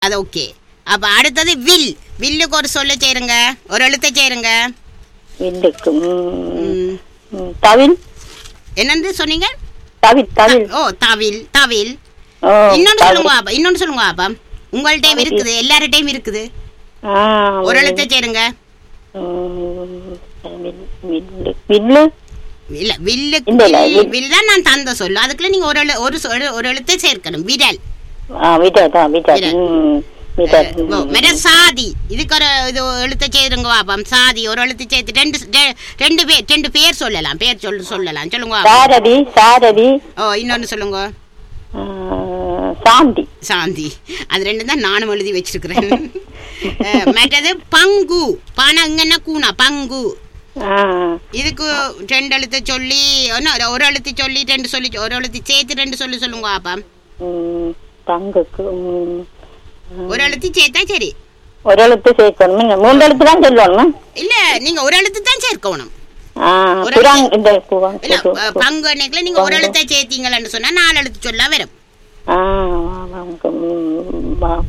அது ஓகே அப்ப அடுத்தது வில் வில்லுக்கு ஒரு சொல்ல சேருங்க ஒரு எழுத்தை சேருங்க வில்லுக்கு ம், ம். ம், தவில் என்னன்னு சொன்னீங்க தவில் தவில் ஓ தவில் தவில் ஓ, இன்னொன்னு தவில். சொல்லுங்க அப்பா இன்னொன்னு சொல்லுங்க அப்பா உங்கள்கிட்டயும் இருக்குது எல்லார்கிட்டயும் இருக்குது ஆ, ஒரு எழுத்தை சேருங்க ம், வில்- வில்லு வில்லு இல்ல வில்லுக்கு இல்ல, இல்ல, வில் வில். வில் தான் நான் தந்த சொல்லு அதுக்குள்ள நீங்க ஒரு எழு- ஒரு சொல்- ஒரு எழுத்தை சேர்க்கணும் விரல் ஆ விடல் தான் விடல் விடல். ம், விடல் ஓ, ம். மேடம் சாதி இதுக்கு ஒரு இது எழுத்த சேருங்க பாப்பம் சாதி ஒரு எழுத்து சேர்த்து ரெண்டு ரெ- ரெண்டு பேர் ரெண்டு பேர் சொல்லலாம் பேர் சொல்லு சொல்லலாம் சொல்லுங்க பாப்போம். சாரதி சாரதி ஓ இன்னொன்னு சொல்லுங்க ஆ, சாந்தி சாந்தி அது ரெண்டு தான் நானும் எழுதி வச்சிருக்கிறேன் அஹ், மற்றது பங்கு பணங்கன்னா கூனா பங்கு ஆ, இதுக்கு ரெண்டு எழுத்து சொல்லி ஒன்னு ஒரு எழுத்து சொல்லி ரெண்டு சொல்லி ஒரு எழுத்து சேர்த்து ரெண்டு சொல்லி சொல்லுங்க பாப்பா ம், பங்குக்கு ம், ஒரு எழுத்து சேர்த்தா சரி ஒரு எழுத்து சேர்க்கணும் நீங்க மூன்று எழுத்து தான் சொல்லணும் இல்ல நீங்க ஒரு எழுத்து தான் சேர்க்கணும் ஆ, ஒரு குரான் எழுத்து- இந்த குரான் இல்ல அஹ், பங்கு அன்னைக்குல நீங்க ஒரு எழுத்தை சேர்த்தீங்கன்னு சொன்னா நாலு எழுத்து சொல்ல வரும் ஆ, பங்கு, ம், ப-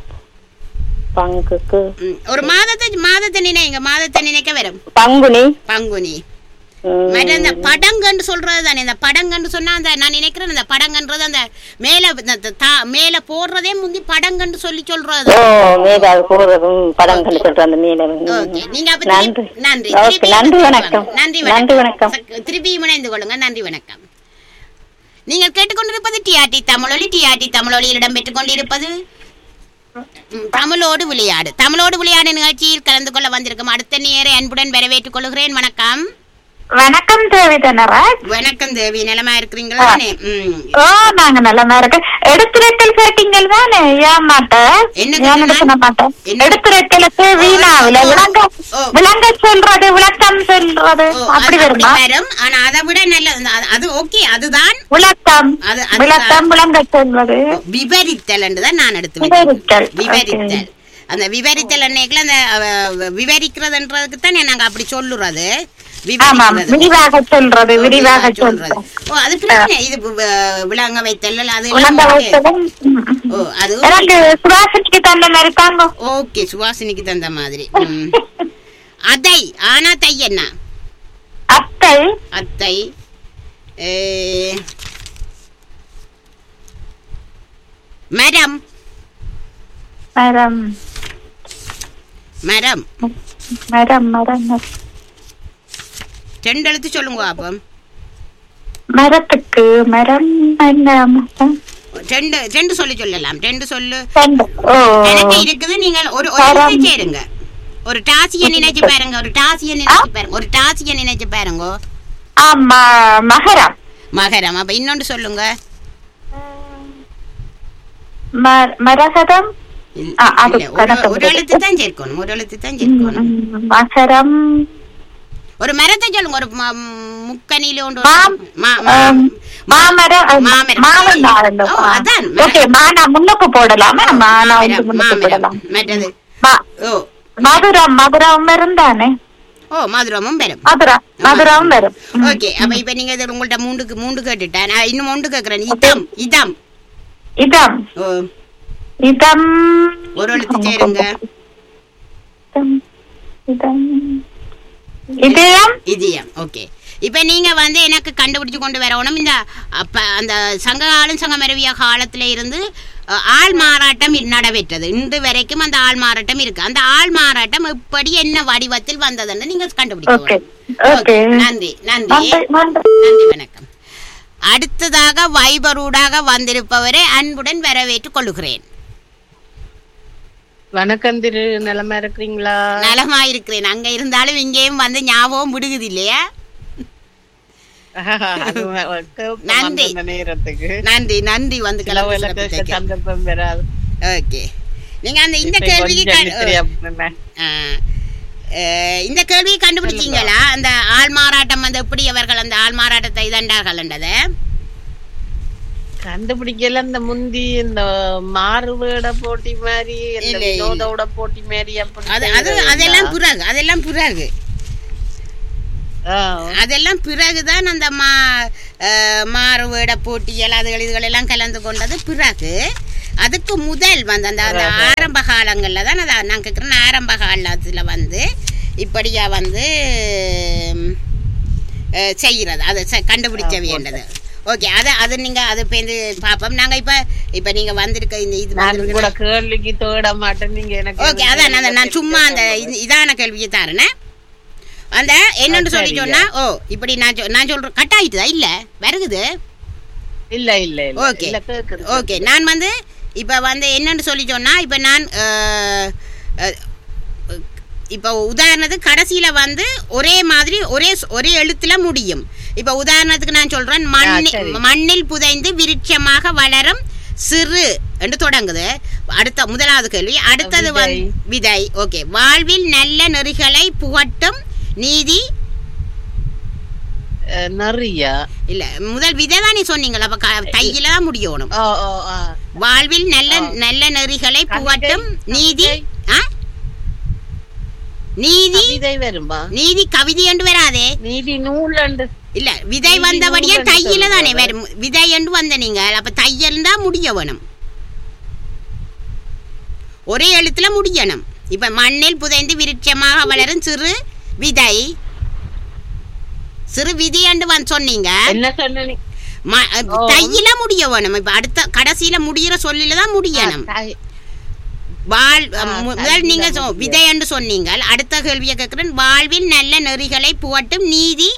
பங்குக்கு ம், ஒரு மாதத்தை மாதத்தை நினைங்க மாதத்தை நினைக்க வரும் பங்குனி பங்குனி ம், மற்ற இந்த படங்கன்னு சொல்றது தானே இந்த படங்கன்னு சொன்னா அந்த நான் நினைக்கிறேன் அந்த படங்கன்றது அந்த மேல இந்த தா- மேல போடுறதே முந்தி படங்கன்னு சொல்லி சொல்றது ஓ மேதாவு போறதும் படங்கள் சொல்ற அந்த நீல ஓகே நீங்க அப்ப நன்றி திருப்பி- நன்றி ஓகே திருப்பி நன்றி இணைந்து வணக்கம் கொள்ளுங்க. நன்றி நன்றி வணக்கம் வணக்கம் ச- திருப்பி இணைந்து கொள்ளுங்க நன்றி வணக்கம் நீங்கள் கேட்டுக்கொண்டிருப்பது டிஆர்டி தமிழொலி டிஆர்டி தமிழொலியில் இடம்பெற்றுக் கொண்டிருப்பது ம், தமிழோடு விளையாடு தமிழோடு விளையாடு நிகழ்ச்சியில் கலந்து கொள்ள வந்திருக்கும் அடுத்த நேரை அன்புடன் வரவேற்றுக் கொள்கிறேன் வணக்கம் வணக்கம் தேவி தனராஜ் வணக்கம் தேவி நலமா இருக்கிறீங்களா தானே? ம். ஓ நாங்க நல்லமா இருக்கு எடுத்துரைத்தல் கேட்டீங்கள் தானே ஏன் மாட்டேன் என்ன ஏன் கேட்டீங்க? எடுக்க மாட்டேன் என்ன? எடுத்துரைத்தலுக்கு வீணாவில ஓ, விளங்க ஓ. விளங்க சொல்றது விளக்கம் சொல்றது ஓ, அப்படி அது வருமா வரும் ஆனா அதை விட நல்ல அது- அது ஓகே அதுதான் விளக்கம் அது அதுதான். விளக்கம் விளங்க சொல்வது விவரித்தல் தான் நான் எடுத்து வைக்கிறேன். விவரித்தல் விவரித்தல் அந்த விவரித்தல் அன்னைக்குல அந்த அவ, விவரிக்கிறதுன்றதுக்கு தான் நாங்க அப்படி சொல்லுறது ஆமாம் விவரிக்கிறது. விரிவாக சொல்றது ஓ, விரிவாக சொல்றது. சொல்றது ஓ அது பிரச்சனை இது வி- விளங்க வைத்தல் அது எல்லாம் விளங்க okay. வைத்ததும் ம், ம். ஓ அது எனக்கு சுவாசனிக்கு தந்த மாதிரி தாங்க ஓகே சுவாசினிக்கு தந்த மாதிரி ம். அதை ஆனா தை என்ன அத்தை அத்தை ஏ, மரம் மரம் மரம் மரம் மரம் ரெண்டு எழுத்து சொல்லுங்க பாப்போம் மரத்துக்கு மரம் என்ன மரம்? ரெண்டு ரெண்டு சொல்லி சொல்லலாம் ரெண்டு சொல்லு ரெண்டு. ஓ எனக்கு இருக்குது நீங்க ஒரு ஒரு மரம். எழுத்து சேருங்க ஒரு டாசிய நினைச்சு பாருங்க ஒரு டாசிய நினைச்சு பாருங்க ஒரு டாசிய நினைச்சு பாருங்க ஆமா மகரம் மகரம் அப்ப இன்னொன்று சொல்லுங்க ம- மரகதம் இல்ல, ஆ, அது இல்ல, ஒரு- கணக்கு ஒரு எழுத்து தான் சேர்க்கணும் ஒரு எழுத்து தான் சேர்க்கணும் ம், மகரம் ஒரு மரத்தை சொல்லுங்க ஒரு ம- முக்கனில ஒன்று மாம். மா- மா- ஆம், மாமரம் மாமரம். மாமரம் ஓ, அதான். ஓகே மானா முன்னுக்கு போடலாமா மானா வந்து மாமரம், முன்னுக்கு மாமரம். போடலாம் மற்றது ம- ஓ மதுரம் மதுரம் இருந்தானே ஓ மதுரமும் வரும் மதுரம் மதுரம் வரும் ம். ஓகே அப்ப இப்ப நீங்க இது உங்கள்ட்ட மூண்டுக்கு மூண்டு கேட்டுட்டேன் நான் இன்னும் ஒன்று கேக்குறேன் இதம் இதம் இதம் ஓ இதம் ஒரு எழுத்து சேருங்க இதம், இதம் இதயம் இதயம் ஓகே இப்ப நீங்க வந்து எனக்கு கண்டுபிடிச்சு கொண்டு வரணும் இந்த அப்ப அந்த சங்ககாலம் சங்கமரவிய காலத்துல இருந்து அஹ், ஆள் மாறாட்டம் இ- நடைபெற்றது இன்று வரைக்கும் அந்த ஆள் மாறாட்டம் இருக்கு அந்த ஆள் மாறாட்டம் எப்படி என்ன வடிவத்தில் வந்ததுன்னு நீங்க ஓகே கண்டுபிடிக்கணும் ஓகே நன்றி நன்றி நன்றி நன்றி நன்றி வணக்கம் அடுத்ததாக வைபரூடாக வந்திருப்பவரை அன்புடன் வரவேற்றுக் கொள்ளுகிறேன் வணக்கம் திரு நலமா இருக்கிறீங்களா நலமா இருக்கிறேன் அங்க இருந்தாலும் இங்கேயும் வந்து ஞாபகம் விடுகுது இல்லையா அது வ- கேட்கும் நன்றி. அந்த நேரத்துக்கு நன்றி நன்றி வந்து சில கலந்து வேளைக்கு சிறப்பித்ததுக்கு. சந்தர்ப்பம் வராது ஓகே நீங்க அந்த இந்த இப்ப கேள்விக்கு கொஞ்சம் கண்- தெரியாம ஆ. அஹ், இந்த கேள்வியை கண்டுபிடிச்சீங்களா அந்த ஆள் மாறாட்டம் வந்து எப்படி அவர்கள் அந்த ஆள் மாறாட்டத்தை இதண்டார்கள்ன்றத கண்டுபிடிக்கல இந்த முந்தி இந்த மாறுவேட போட்டி மாதிரி இந்த இல்லை. வினோதோட போட்டி மாதிரி அப்படி அது அது செய்யறது அதெல்லாம் இல்ல. பிறகு அதெல்லாம் பிறகு ஆ. அதெல்லாம் பிறகுதான் அந்த மா அஹ், மாறுவேட போட்டியல் அதுகள் இதுகள் எல்லாம் கலந்து கொண்டது பிறகு அதுக்கு முதல் வந்து அந்த அந்த ஆரம்ப காலங்கள்ல தான் அதான் நான் கேட்குறேன் ஆரம்ப காலத்துல வந்து இப்படியா வந்து ம், அஹ், செய்கிறது அதை செ- கண்டுபிடிக்க வேண்டது ஓகே அதை அது நீங்க அது இப்போ இந்த பார்ப்போம் நாங்க இப்ப இப்ப நீங்க வந்திருக்க இந்த இது நான் வந்திருக்க- கூட கேள்விக்கு தேட மாட்டேன் நீங்க எனக்கு ஓகே அதான் நான் நான் சும்மா அந்த இது- இதான கேள்வியை தரேன் அந்த என்னன்னு சொல்லி சரிங்க. சொன்னா ஓ இப்படி நான் சொ- நான் சொல்றேன் கட் ஆயிட்டுதா இல்ல வருகுது இல்ல இல்ல இல்ல ஓகே இல்ல கேக்குது ஓகே நான் வந்து இப்போ வந்து என்னன்னு சொல்லி சொன்னா இப்போ நான் அஹ், அஹ், இப்போ உதாரணத்துக்கு கடைசியில் வந்து ஒரே மாதிரி ஒரே ஸ்- ஒரே எழுத்துல முடியும் இப்போ உதாரணத்துக்கு நான் சொல்றேன் மண்ணி சரி. மண்ணில் புதைந்து விருட்சமாக வளரும் சிறு என்று தொடங்குது அடுத்த முதலாவது கேள்வி அடுத்தது வந்து விதை ஓகே வாழ்வில் நல்ல நெறிகளை புகட்டும் நீதி அஹ், நிறைய இல்ல முதல் விதை தானே சொன்னீங்களா அப்ப க- தையில தான் முடியணும் ஓ ஓ ஆ. வாழ்வில் நல்ல நல்ல நெறிகளை புகட்டும் நீதி ஆ? நீதி கவிதை வருமா நீதி கவிதை என்று வராதே நீதி நூல் அண்டு இல்ல விதை நீதி வந்தபடியா நூல் என்று தையில தானே சொல்றது. வரும் விதை என்று வந்த நீங்க அப்ப தையல் தான் முடிய வேணும் ஒரே எழுத்துல முடியணும் இப்ப மண்ணில் புதைந்து விருட்சமாக வளரும் சிறு விதை சிறு விதி என்று வந்து சொன்னீங்க என்ன சொன்ன நீ? ம- ஓ. தையில முடிய வேணும் இப்ப அடுத்த கடைசியில முடியிற சொல்லில தான் முடியணும் தாய்- வாழ் ஆ, மு- முதல் தையில நீங்க சொ- முடியும். விதை என்று சொன்னீங்க அடுத்த கேள்வியை கேட்கிறேன் வாழ்வில் நல்ல நெறிகளை புகட்டும் நீதி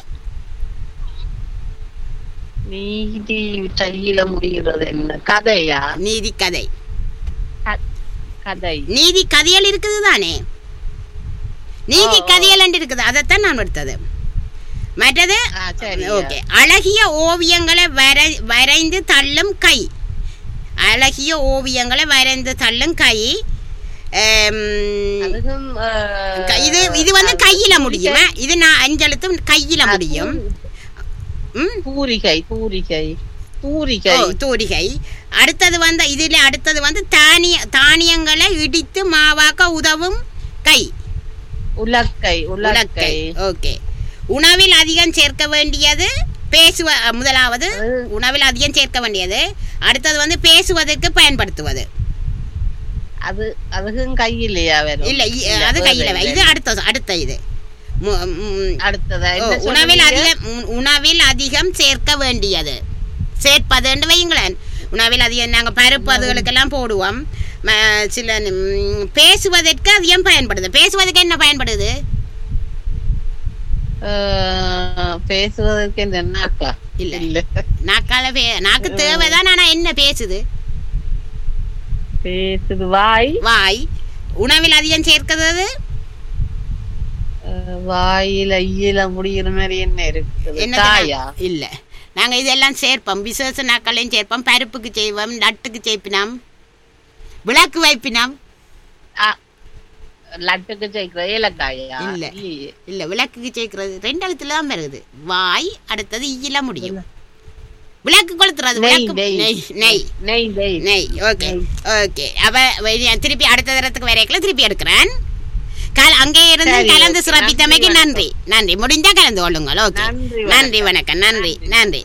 நீதி தையில முடிகிறது என்ன கதையா நீதி கதை க- கதை நீதி கதையல் இருக்குது தானே நீதி ஓ, ஓ. கதையல் என்று இருக்குது அதைத்தான் நான் எடுத்தது மற்றது ஆ, சரி ஓகே அழகிய ஓவியங்களை வரை வரைந்து தள்ளும் கை அழகிய ஓவியங்களை வரைந்து தள்ளும் கை எம், அதுவும் அஹ், க- இது இது வந்து கையில முடியும் இது நான் அஞ்செழுத்தும் கையில முடியும் ம் பூரிகை பூரிகை பூரிகை ஓ, தூரிகை அடுத்தது வந்து இதுல அடுத்தது வந்து தானிய தானியங்களை இடித்து மாவாக்க உதவும் கை உலக்கை உலக்கை உலக்கை ஓகே உணவில் அதிகம் சேர்க்க வேண்டியது பேசுவ அ, முதலாவது உணவில் அதிகம் சேர்க்க வேண்டியது அடுத்தது வந்து பேசுவதற்கு பயன்படுத்துவது அது அதுக்கும் கையிலையா வரும் இல்ல இ- அது கையில வை. இது அடுத்த அடுத்த இது மு- ம், அடுத்ததா ஓ, என்ன உணவில் சொன்னீங்க? அதிகம் உ- உணவில் அதிகம் சேர்க்க வேண்டியது சேர்ப்பதுன்னு வைங்களேன் உணவில் அதிகம் நாங்கள் பருப்பு அதுகளுக்கெல்லாம் போடுவோம் ம- சில ம், பேசுவதற்கு அதிகம் பயன்படுது பேசுவதற்கு என்ன பயன்படுது அஹ், பேசுவதற்கு இந்த நாக்கா இல்ல. இல்ல நாக்கால பே நாக்கு தேவைதான் ஆனா என்ன பேசுது பேசுது வாய் வாய் உணவில் அதிகம் சேர்க்கிறது அஹ், வாயில ஈல முடிகிற மாதிரி என்ன இருக்குது என்ன காயா இல்ல நாங்க இதெல்லாம் சேர்ப்போம் விசேஷ நாட்களையும் சேர்ப்போம் பருப்புக்கு செய்வோம் நட்டுக்கு சேர்ப்பினோம் விளக்கு வைப்பினோம் ஆ, லட்டுக்கு சேர்க்கிற ஏலக்காயா இல்ல. இல்லையே. இல்ல விளக்குக்கு சேர்க்கிறது ரெண்டு எழுத்துல தான் வருது வாய் அடுத்தது ஈல முடியும் விளக்கு கொளுத்துறது நெய், விளக்கு நெய். நெய் நெய் நெய் நெய் நெய் ஓகே ஓகே அப்ப வே- திருப்பி அடுத்த தரத்துக்கு வரைக்கும் திருப்பி எடுக்கிறேன் கல அங்கே இருந்து சரி, கலந்து ஓகே. சிறப்பித்தமைக்கு நன்றி, நன்றி நன்றி முடிஞ்சா கலந்து கொள்ளுங்கள் ஓகே நன்றி, நன்றி வணக்கம் நன்றி நன்றி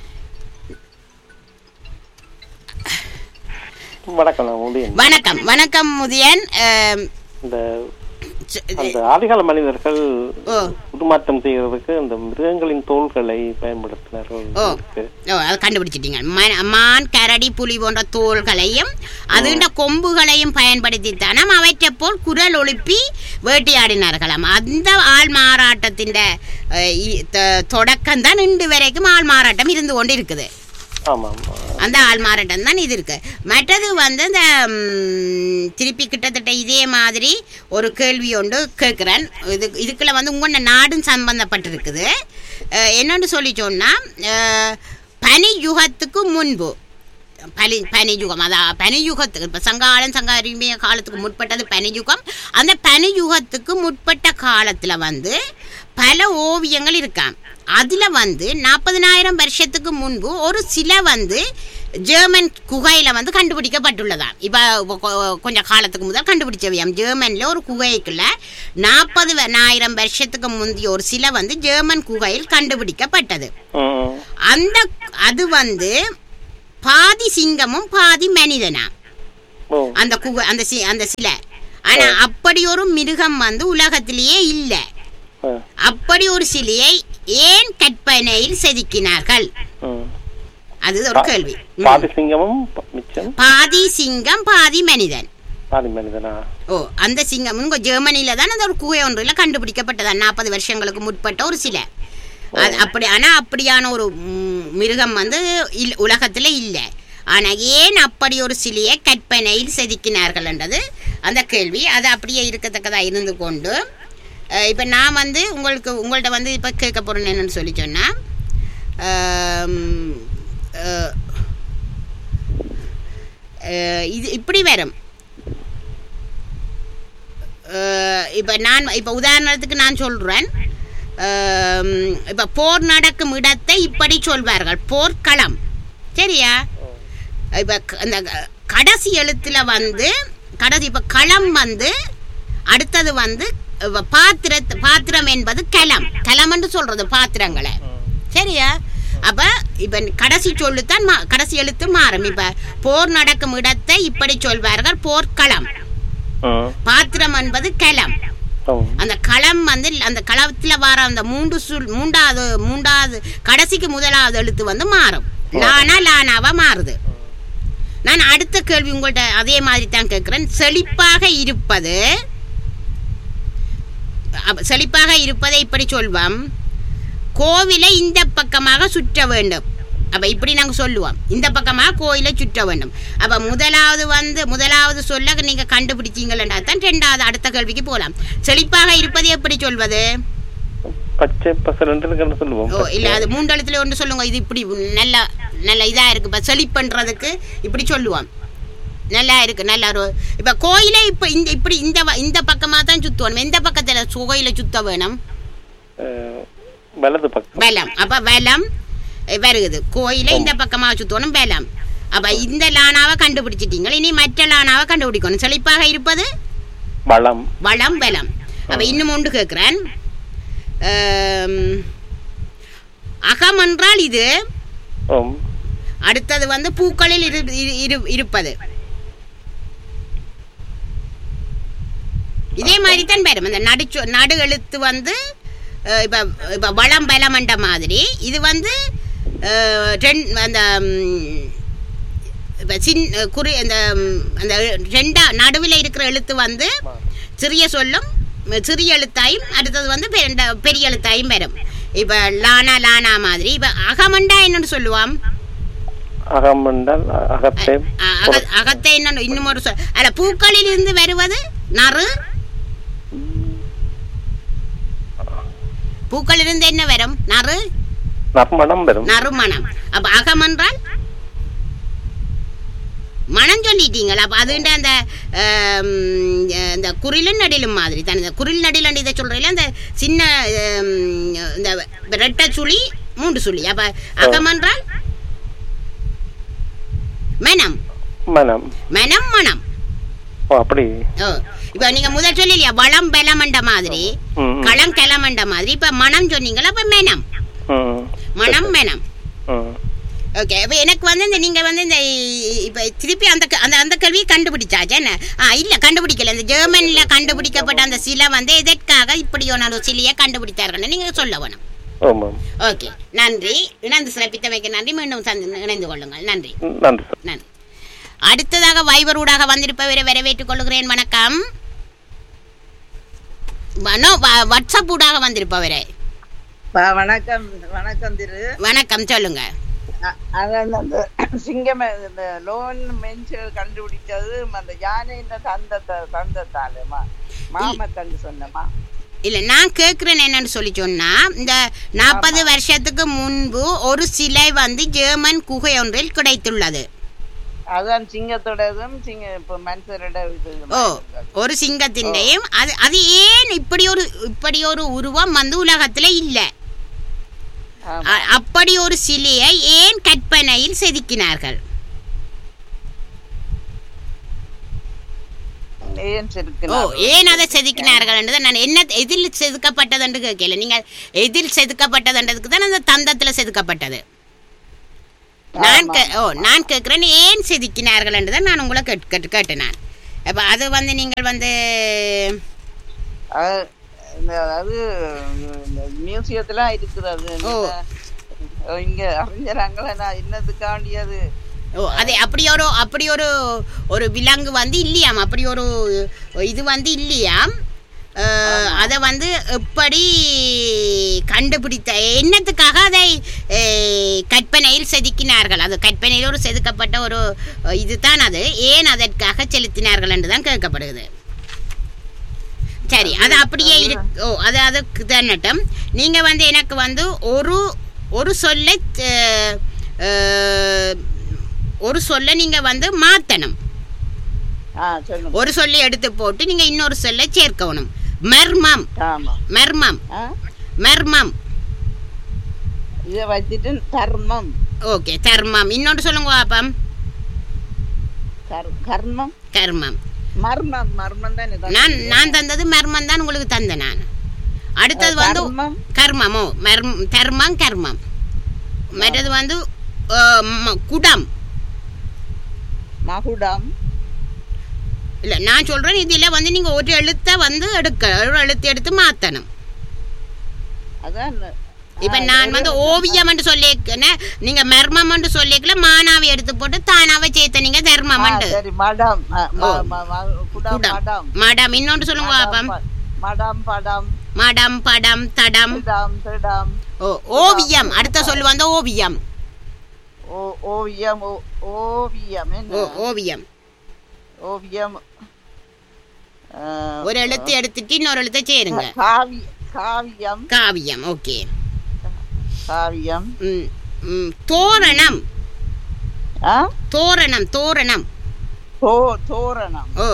வணக்கம் நான் முடியும் வணக்கம் வணக்கம் முதியன் அம், இந்த ச- அந்த ஆதிகால மனிதர்கள் ஓ உருமாற்றம் செய்யறதுக்கு அந்த மிருகங்களின் தோள்களை பயன்படுத்தினார்கள் ஓ. இருக்கு. ஓ அதை கண்டுபிடிச்சிட்டீங்க ம- மான் கரடி புலி போன்ற தோள்களையும் அதுண்ட கொம்புகளையும் பயன்படுத்தித்தானாம் அவற்றை போல் குரல் ஒழுப்பி வேட்டையாடினார்களாம் அந்த ஆள் மாறாட்டத்தின் தொடக்கம் தான் இன்று வரைக்கும் ஆள் மாறாட்டம் இருந்து கொண்டு இருக்குது ஆமா ஆமா அந்த ஆள் மாறாட்டம் தான் இது இருக்கு மற்றது வந்து இந்த ம், திருப்பி கிட்டத்தட்ட இதே மாதிரி ஒரு கேள்வி ஒன்று கேட்குறேன் இது இதுக்குள்ள வந்து உங்களோட நாடும் சம்பந்தப்பட்டிருக்குது அஹ், என்னன்னு சொல்லி சொன்னால் பனி யுகத்துக்கு முன்பு பனி பனியுகம் அதான் பனியுகத்துக்கு இப்போ சங்காலம் சங்காரிமிய காலத்துக்கு முற்பட்டது பனியுகம் அந்த பனியுகத்துக்கு முற்பட்ட காலத்தில் வந்து பல ஓவியங்கள் இருக்காம் அதில் வந்து நாற்பதனாயிரம் வருஷத்துக்கு முன்பு ஒரு சில வந்து ஜெர்மன் குகையில் வந்து கண்டுபிடிக்கப்பட்டுள்ளதாம் இப்போ கொஞ்சம் காலத்துக்கு முதல் கண்டுபிடிச்சவையாம் ஜெர்மனில் ஒரு குகைக்குள்ள நாற்பது ஆயிரம் வருஷத்துக்கு முந்தைய ஒரு சிலை வந்து ஜெர்மன் குகையில் கண்டுபிடிக்கப்பட்டது ம். அந்த அது வந்து பாதி சிங்கமும் பாதி மனிதனா ஓ அந்த குகை அந்த சி அந்த சிலை ஆனா அப்படி ஒரு மிருகம் வந்து உலகத்திலேயே இல்லை ஆ, அப்படி ஒரு சிலையை ஏன் கற்பனையில் செதுக்கினார்கள் ம். அது ஒரு கேள்வி ம். பாதி சிங்கமும் ப- மிச்சம் பாதி சிங்கம் பாதி மனிதன் பாதி மனிதனா ஓ அந்த சிங்கம் இங்க ஜெர்மனியில தான் அந்த ஒரு குகை ஒன்றுல கண்டுபிடிக்கப்பட்டதா நாற்பது வருஷங்களுக்கு முற்பட்ட ஒரு சிலை அது அப்படி ஆனா அப்படியான ஒரு ம், மிருகம் வந்து இல் உலகத்துல இல்லை ஆனா ஏன் அப்படி ஒரு சிலையை கற்பனையில் செதுக்கினார்கள் என்றது அந்த கேள்வி அது அப்படியே இருக்கத்தக்கதா இருந்து கொண்டு அஹ், இப்ப நான் வந்து உங்களுக்கு உங்கள்ட்ட வந்து இப்ப கேட்க போறேன் என்னன்னு சொல்லி சொன்னா ஆம், அஹ், அஹ், இது இப்படி வரும் அஹ் இப்ப நான் இப்ப உதாரணத்துக்கு நான் சொல்றேன் அஹ் இப்ப போர் நடக்கும் இடத்தை இப்படி சொல்வார்கள் போர்க்களம் சரியா இப்ப க- அந்த க- கடைசி எழுத்துல வந்து கடைசி இப்ப களம் வந்து அடுத்தது வந்து இப்ப பாத்திர பாத்திரம் என்பது கலம் கலம்னு சொல்றது பாத்திரங்களை சரியா அப்ப இப்ப கடைசி சொல்லுத்தான் மா- கடைசி எழுத்து மாறும் இப்ப போர் நடக்கும் இடத்தை இப்படி சொல்வார்கள் போர்க்களம் ம். பாத்திரம் என்பது களம் ஓ அந்த களம் வந்து அந்த களத்துல வர அந்த மூன்று சுல் மூன்றாவது மூன்றாவது கடைசிக்கு முதலாவது எழுத்து வந்து மாறும் லானா லானாவா மாறுது நான் அடுத்த கேள்வி உங்கள்ட்ட அதே மாதிரி தான் கேட்கிறேன் செழிப்பாக இருப்பது அப்ப செழிப்பாக இருப்பதை இப்படி சொல்வோம் கோவிலை இந்த பக்கமாக சுற்ற வேண்டும் அப்ப இப்படி நாங்க சொல்லுவோம் இந்த பக்கமாக கோயிலை சுற்ற வேண்டும் அப்ப முதலாவது வந்து முதலாவது சொல்ல நீங்க கண்டுபிடிச்சீங்களா தான் ரெண்டாவது அடுத்த கேள்விக்கு போலாம் செழிப்பாக இருப்பது எப்படி சொல்வது பச்சை பசலன்னு சொல்லுவோம் ஓ இல்ல அது மூண்டெழுத்துல ஒன்று சொல்லுங்க இது இப்படி நல்ல நல்ல இதா இருக்கு இப்ப செழிப்புன்றதுக்கு இப்படி சொல்லுவோம் நல்லா இருக்கு நல்லா ஒரு இப்ப கோயிலை இப்ப இந்த இப்படி இந்த வ- இந்த பக்கமா தான் சுத்தணும் எந்த பக்கத்துல சு- கோயிலை சுத்த வேணும் அஹ், வலது பக்கம் வெலம் அப்ப வெலம் அஹ், வருகுது கோயிலை இந்த பக்கமா சுத்தணும் வெலம் அப்ப இந்த லானாவை கண்டுபிடிச்சிட்டீங்க இனி மற்ற லானாவை கண்டுபிடிக்கணும் செழிப்பாக இருப்பது வளம் வளம் வெலம் அப்ப இன்னும் ஒன்று கேட்கிறேன் ஆம், அகம் என்றால் இது ஓம் அடுத்தது வந்து பூக்களில் இரு இரு- இரு- இருப்பது இதே மாதிரி தான் வரும் அந்த நடு நடு எழுத்து வந்து அஹ், இப்ப இப்ப வளம் பலமண்ட மாதிரி இது வந்து அஹ், ரெண்- அந்த ம், இப்ப சின் குறி அந்த ம், அந்த ரெண்டா நடுவில் இருக்கிற எழுத்து வந்து சிறிய சொல்லும் சிறிய எழுத்தாயும் அடுத்தது வந்து பெரிய- பெரிய எழுத்தாயும் வரும் இப்ப லானா லானா மாதிரி இப்ப அகமண்டா என்னன்னு சொல்லுவான் அகம் என்றால் அகத்தை அ- அக- அகத்தை என்ன இன்னும் ஒரு சொல் அல்ல பூக்களில் இருந்து வருவது நறு பூக்களில் இருந்து என்ன வரும் நறு நறுமணம் வரும் நறுமணம் அப்ப அகம் என்றால் மனம் சொல்லிட்டீங்களா அப்ப அதுண்ட அந்த ஆம், இந்த குரிலும் நடிலும் மாதிரி தான் இந்த குரில் நடிலன்னு இதை சொல்றீங்களா அந்த சின்ன ஆம், இந்த ரெட்டை சுழி மூன்று சுழி அப்ப அகம் என்றால் மனம் மனம் மனம் மனம் ஓ அப்படி ஓ இப்ப நீங்க முதல் சொல்லலையா வளம் பலமண்ட மாதிரி ம், ம். களம் கிளமண்ட மாதிரி இப்ப மனம் சொன்னீங்களா அப்ப மெனம் ம். மனம் மெனம் ம். ஓகே இப்போ எனக்கு வந்து இந்த நீங்க வந்து இந்த இப்போ திருப்பி அந்த க- அந்த அந்த கேள்வியை கண்டுபிடிச்சாச்சு என்ன ஆ இல்ல கண்டுபிடிக்கல இந்த ஜெர்மன்ல கண்டுபிடிக்கப்பட்ட அந்த சிலை வந்து எதற்காக இப்படியான ஒரு சிலையை கண்டுபிடித்தார்கள்னு நீங்க சொல்ல வேணும் ஆமாம் ஓகே நன்றி இணைந்து சிறப்பித்தமைக்கு நன்றி மீண்டும் சந்தி- இணைந்து கொள்ளுங்கள் நன்றி ம், நன்றி சார் நன்றி அடுத்ததாக வைபர் ஊடாக வந்திருப்பவரை வரவேற்றுக் கொள்கிறேன் வணக்கம் வனோ வ- வாட்ஸ்அப் ஊடாக வந்திருப்பவரே வ- வணக்கம் வணக்கம் திரு வணக்கம் சொல்லுங்க அ- அதான் அந்த சிங்கம் இந்த லோன் மென்ஷல் கண்டுபிடிச்சது அந்த யானையின் தந்தத்தை தந்தத்தாலே மா மாமத்தண்டு சொன்னமா இல்ல நான் கேக்குறேன் என்னன்னு சொல்லி சொன்னா இந்த நாற்பது வருஷத்துக்கு முன்பு ஒரு சிலை வந்து ஜெர்மன் குகை ஒன்றில் கிடைத்துள்ளது அதான் சிங்கத்தோடதும் சிங்க இப்போ மனுஷரோட இது ஓ ஒரு சிங்கத்தின்டையும் அது அது ஏன் இப்படி ஒரு இப்படி ஒரு உருவம் வந்து உலகத்துல இல்ல ஆமா. அ- அப்படி ஒரு சிலையை ஏன் கற்பனையில் செதுக்கினார்கள் ஏன் ஓ செதுக்கினார் ஏன் அதை செதுக்கினார்கள் என்றதை நான் என்ன எதில் செதுக்கப்பட்டதுன்னு கேட்கல நீங்க எதில் செதுக்கப்பட்டதுன்றதுக்கு தான் அந்த தந்தத்துல செதுக்கப்பட்டது நான் கே- ஓ நான் கேட்குறேன் ஏன் செதுக்கினார்கள் என்று தான் நான் உங்களை கேட்டு கேட்டு கேட்டேன் நான் அப்போ அது வந்து நீங்கள் வந்து அது இந்த- அது இந்த மியூசியத்துல இருக்கிறது ஓ. இந்த- இங்க அறிஞராங்களே நான் என்னதுக்காண்டி அது ஓ அது அப்படி ஒரு அப்படி ஒரு ஒரு விலங்கு வந்து இல்லையாம் அப்படி ஒரு இது வந்து இல்லையாம் அதை வந்து எப்படி கண்டுபிடித்த என்னத்துக்காக அதை அஹ், கற்பனையில் செதுக்கினார்கள் அது கற்பனையில் ஒரு செதுக்கப்பட்ட ஒரு அஹ், இதுதான் அது ஏன் அதற்காக செலுத்தினார்கள் என்று தான் கேட்கப்படுகிறது சரி அது அப்படியே இரு ஓ அது அதுக்கு தன்னட்டும் நீங்க வந்து எனக்கு வந்து ஒரு ஒரு சொல்லை அஹ், அஹ், ஒரு சொல்லை நீங்க வந்து மாத்தணும் ஆ சொல்லுங்க ஒரு சொல்லை எடுத்து போட்டு நீங்க இன்னொரு சொல்லை சேர்க்கணும் மர்மம் ஆமா மர்மம் ஆ மர்மம் இதை வச்சுட்டு தர்மம் ஓகே தர்மம் இன்னொன்று சொல்லுங்க பாப்பம் கர் கர்மம் கர்மம் மர்மம் மர்மம் தானே நான் நான் தந்தது மர்மம் தான் உங்களுக்கு தந்தேன் நான் அடுத்தது வந்து கர்மம் கர்மமோ மர்மம் தர்மம் கர்மம் மற்றது வந்து அஹ், ம- குடம் மகுடம் இல்ல நான் சொல்றேன் இதுல வந்து நீங்க ஒரு எழுத்தை வந்து எடுக்க ஒரு எழுத்து எடுத்து மாத்தணும் அதான் இப்ப நான் வந்து ஓவியம் என்று சொல்லிக்கன நீங்க மர்மம் என்று சொல்லிக்கல மானாவை எடுத்து போட்டு தானாவை சேர்த்த நீங்க தர்மம் ஆ, என்று சரி மடம் ஆ, ம- ஓ. ம- ம- குடம் குடம் மடம் மடம் இன்னொன்று சொல்லுங்க பாப்பம் மடம், ப- மடம் படம் மடம் படம் தடம் திடம் திடம் ஓ ஓவியம் அடுத்த சொல்லு வந்து ஓவியம் ஓ ஓவியம் ஓ- ஓவியம் ஓ என்ன ஓவியம் ஓவியம் ஆ, ஒரு எழுத்து எடுத்துட்டு இன்னொரு எழுத்தை சேருங்க காவி காவியம் காவியம் ஓகே காவியம் ம், ம், தோரணம் ஆ தோரணம் தோரணம் தோ தோரணம் ஓ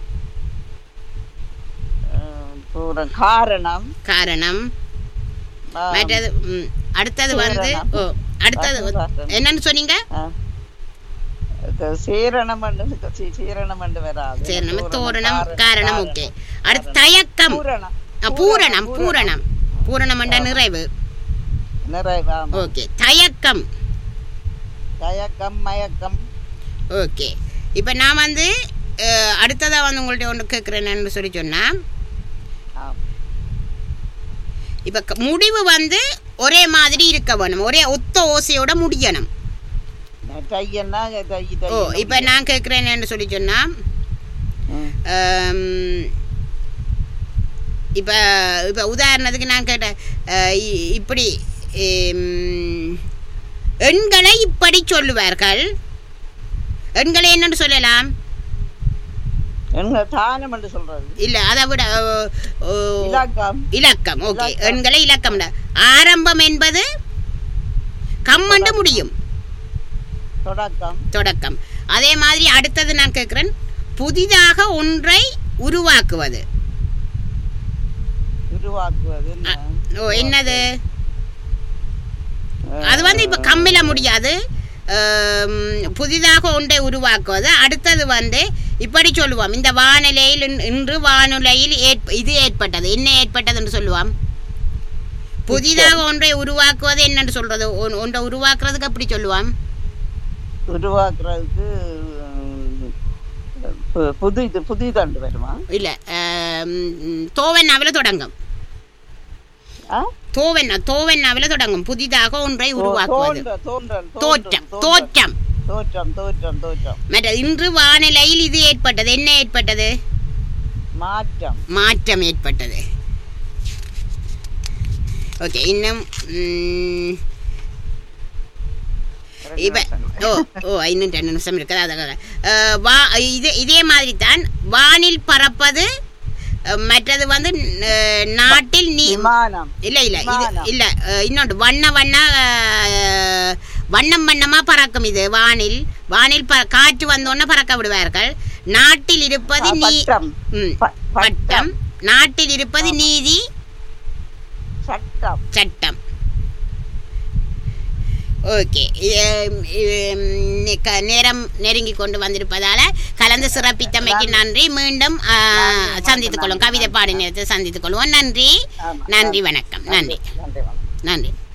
ஆ, தோரணம் காரணம் காரணம் ஆ, மற்றது ம், அடுத்தது வந்து தோரணம். ஓ அடுத்தது வாசம். என்னன்னு சொன்னீங்க ஆ. இது சீரணம் என்று சீ- சீரணம் என்று வராது சரி நம்ம தோரணம், தோரணம் காரணம், காரணம் ஓகே அடுத்து தயக்கம் பூரணம் ஆ, பூரணம் பூரணம் பூரணம் என்ற நிறைவு நிறைவாம் ஓகே தயக்கம் தயக்கம் மயக்கம் ஓகே இப்போ நான் வந்து அஹ், அடுத்ததா வந்து உங்கள்ட்ட ஒன்று கேட்குறேன்னு சொல்லி சொன்னா ஆம். இப்போ முடிவு வந்து ஒரே மாதிரி இருக்க வேணும் ஒரே ஒத்த ஓசையோட முடியணும் தையன்னா தை தை ஓ இப்போ நான் கேட்குறேன்னு சொல்லி சொன்னா ம். ஆம், இப்ப இப்ப உதாரணத்துக்கு நான் கேட்டேன் அஹ், இ- இப்படி ஹம், எண்களை இப்படி சொல்லுவார்கள் எண்களை என்னன்னு சொல்லலாம் என்ன தானம் என்று சொல்றது இல்ல அதை விட அஹ், அஹ், இலக்கம் இலக்கம் ஓகே இலக்கம். எண்களை இலக்கம் ஆரம்பம் என்பது கம்மண்டு முடியும் தொடக்கம் தொடக்கம் அதே மாதிரி அடுத்தது நான் கேட்குறேன் புதிதாக ஒன்றை உருவாக்குவது உருவாக்குவது என்ன? ஓ என்னது அது வந்து இப்ப கம்மில முடியாது ஆம், புதிதாக ஒன்றை உருவாக்குவது அடுத்தது வந்து இப்படி சொல்லுவோம் இந்த வானிலையில் இன்- இன்று வானிலையில் ஏற்ப இது ஏற்பட்டது என்ன ஏற்பட்டது என்று சொல்லுவோம் புதிதாக ஒன்றை உருவாக்குவது என்னன்னு சொல்றது ஒன்- ஒன்றை உருவாக்குறதுக்கு அப்படி சொல்லுவோம் உருவாக்குறதுக்கு ம், பு- புது இது புதிதண்டு வருமா இல்ல ஆம், தோவன்னாவில தொடங்கும் ஆ? தோவன்னா தோவன்னாவில தொடங்கும் புதிதாக ஒன்றை உருவாக்குவது தோன்ற- தோன்றல் தோற்றம் தோன்றும், தோற்றம் தோற்றம் தோற்றம் தோற்றம் மற்ற இன்று வானிலையில் இது ஏற்பட்டது என்ன ஏற்பட்டது மாற்றம் மாற்றம் ஏற்பட்டது ஓகே இன்னும் ம், ரெண்டு இப்ப வருஷங்கள். ஓ ஓ இன்னும் ரெண்டு நிமிஷம் இருக்குது அதாக அஹ், வா இது இதே மாதிரி தான் வானில் பறப்பது அஹ், மற்றது வந்து அஹ், நாட்டில் நீ விமானம் இல்ல இல்ல இது விமானம். இல்ல அஹ், இன்னொன்று வண்ண வண்ண அஹ், வண்ணம் வண்ணமா பறக்கும் இது வானில் வானில் ப- காற்று வந்தோன்னே பறக்க விடுவார்கள் நாட்டில் இருப்பது நீ பட்டம் ம், ப- பட்டம் நாட்டில் இருப்பது நீதி சட்டம் சட்டம் ஓகே நேரம் நெருங்கி கொண்டு வந்திருப்பதால கலந்து சிறப்பித்தமைக்கு நன்றி மீண்டும் ஆ, சந்தித்துக் கொள்வோம் கவிதை பாடி நேரத்தில் சந்தித்துக் கொள்வோம் நன்றி ஆமா. நன்றி வணக்கம் நன்றி நன்றி வணக்கம் நன்றி